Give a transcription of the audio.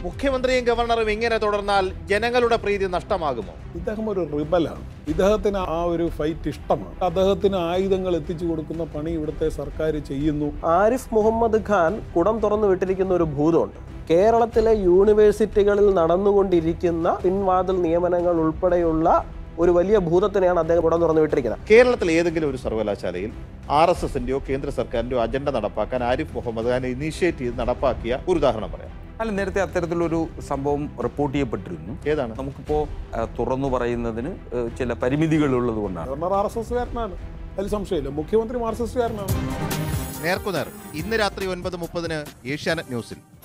മുഖ്യമന്ത്രിയും ഗവർണറും ഇങ്ങനെ തുടർന്നാൽ ജനങ്ങളുടെ പ്രീതി നഷ്ടമാകുമോ ഇദ്ദേഹം ഒരു റിബലാണ് ഇദ്ദേഹത്തിന് ആ ഒരു ഫൈറ്റ് ഇഷ്ടമാണ് അദ്ദേഹത്തിന് ആയുധങ്ങൾ എത്തിച്ചു കൊടുക്കുന്ന പണി ഇവിടുത്തെ സർക്കാർ ചെയ്യുന്നു ആരിഫ് മുഹമ്മദ് ഖാൻ കുടം തുറന്നു വിട്ടിരിക്കുന്ന ഒരു ഭൂതമുണ്ട് കേരളത്തിലെ യൂണിവേഴ്സിറ്റികളിൽ നടന്നുകൊണ്ടിരിക്കുന്ന പിൻവാതിൽ നിയമനങ്ങൾ ഉൾപ്പെടെയുള്ള ഒരു വലിയ ഭൂതത്തിനെയാണ് അദ്ദേഹം കുടം തുറന്നു വിട്ടിരിക്കുന്നത് കേരളത്തിലെ ഏതെങ്കിലും ഒരു സർവകലാശാലയിൽ ആർ എസ് എസിന്റെയോ കേന്ദ്ര സർക്കാരിന്റെയോ അജണ്ട നടപ്പാക്കാൻ ആരിഫ് മുഹമ്മദ് ഖാൻ ഇനീഷ്യേറ്റ് ചെയ്ത് നടപ്പാക്കിയ ഒരു ഉദാഹരണം പറയാം അല്ല നേരത്തെ അത്തരത്തിലൊരു സംഭവം റിപ്പോർട്ട് ചെയ്യപ്പെട്ടിരുന്നു ഏതാണ് നമുക്കിപ്പോൾ തുറന്നു പറയുന്നതിന് ഏഹ്, ചില പരിമിതികൾ ഉള്ളത് കൊണ്ടാണ് ഗവർണർ ആർ എസ് എസ്കാരനാണ് അതിൽ സംശയമില്ല മുഖ്യമന്ത്രി മാർക്സിസ്റ്റുകാരനാണ് നേർക്കുനേർ ഇന്ന് രാത്രി ഒൻപത് മുപ്പതിന് ഏഷ്യാനെറ്റ് ന്യൂസിൽ